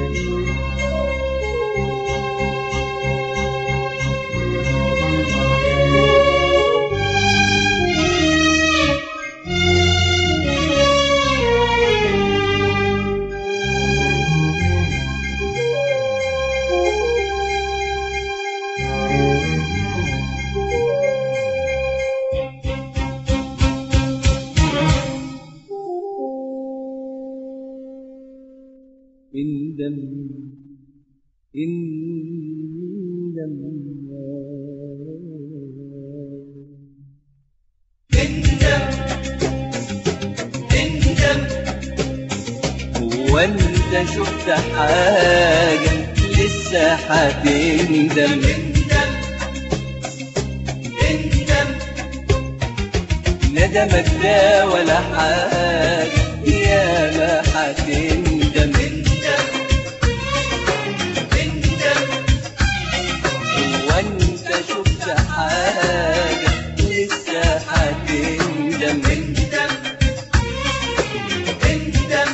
اندم اندم اندم اندم هو انت شفت حاجة لسه هتندم اندم اندم ندمك ده ولا حاجة يا ما هتندم اندم اندم هو انت شفت حاجة لسه هتندم اندم اندم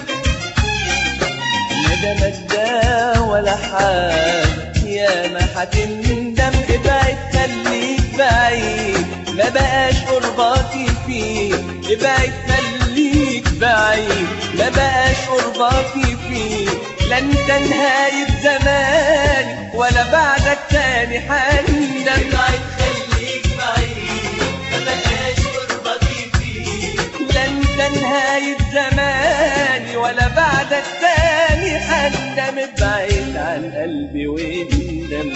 ندمك ده ولا حاجة يا ما هتندم ابعد خليك بعيد ما بقاش قرباتي فيه ابعد خليك بعيد ما بقاش قرباتي فيه لا انت نهاية زماني ولا بعدك تاني هندم ابعد خليك بعيد ما بقاش قربتي فيه لا انت نهاية زماني ولا بعدك تاني هندم ابعد عن قلبي واندم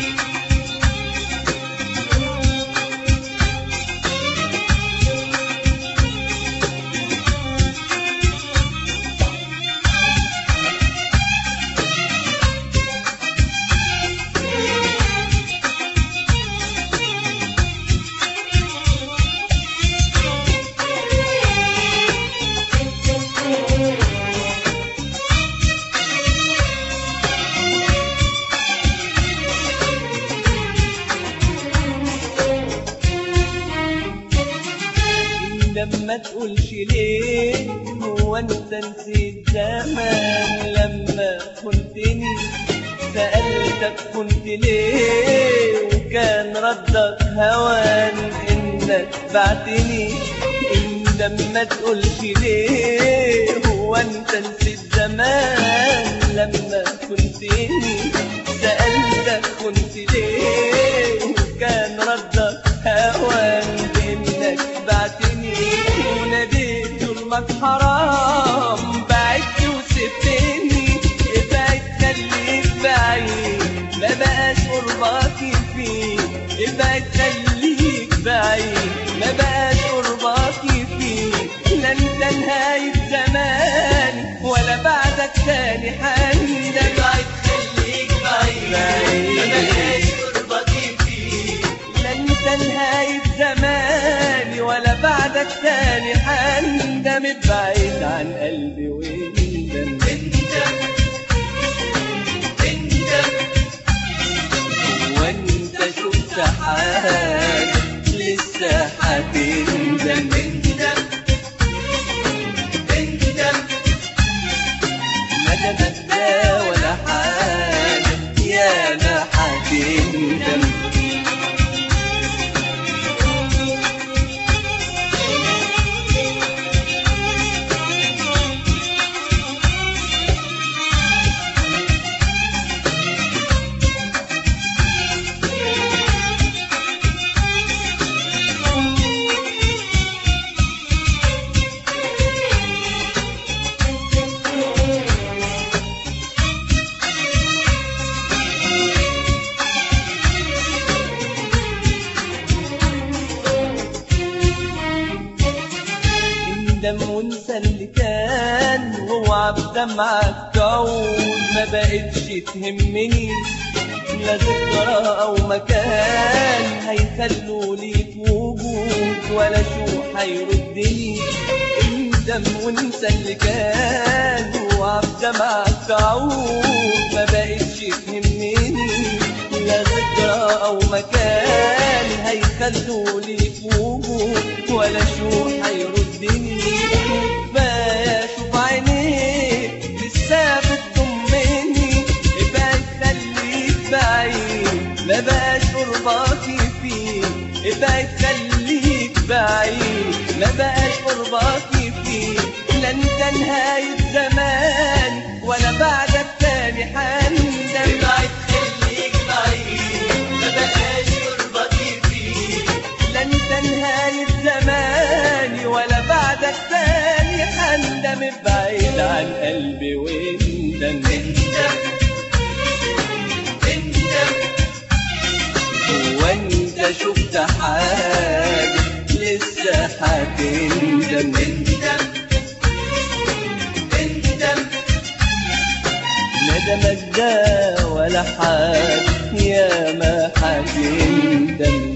لما تقولش ليه هو انت نسيت زمان لما كنتني سألتك كنت ليه وكان ردك هوان انك بعتني ان لما تقولش ليه هو انت نسيت زمان لما كنتني سألتك كنت ليه وكان ردك هوان انك بعتني وناديت ظلمك حرام بعدت وسبتني ابعد خليك بعيد ما بقاش قرباتي فيه ابعد خليك بعيد ما بقاش قرباتي فيه لا انت نهاية زماني ولا بعدك تاني هندم ابعد خليك بعيد ما بقاش قربتي فيه لا انت نهاية زماني ولا بعدك تاني هندم ابعد عن قلبي واندم اندم اندم وانت شفت حاجة لسه هتندم اندم اندم ندمك ده ولا حاجة يا ما هتندم اندم وانسى اللي كان واوعى بدمعك تعود ما بقتش تهمني لا ذكرى او مكان هيخلوا ليك وجود ولا شو هيردني اندم وانسى اللي كان واوعى بدمعك تعود ما بقتش تهمني لا ذكرى او مكان هيخلوا ليك وجود ولا شو هيردني كفايه شوف عينيك لسه بتضمني نهاية زماني ولا بعدك تاني حندم ابعد خليك بعيد ما بقاش قربك يفيد لا انت نهاية زماني ولا بعدك تاني حندم بعيد عن قلبي واندم اندم اندم هو انت شفت حاجة لسه هتندم اندم اندم ندمك ده ولا حاجة يا ما هتندم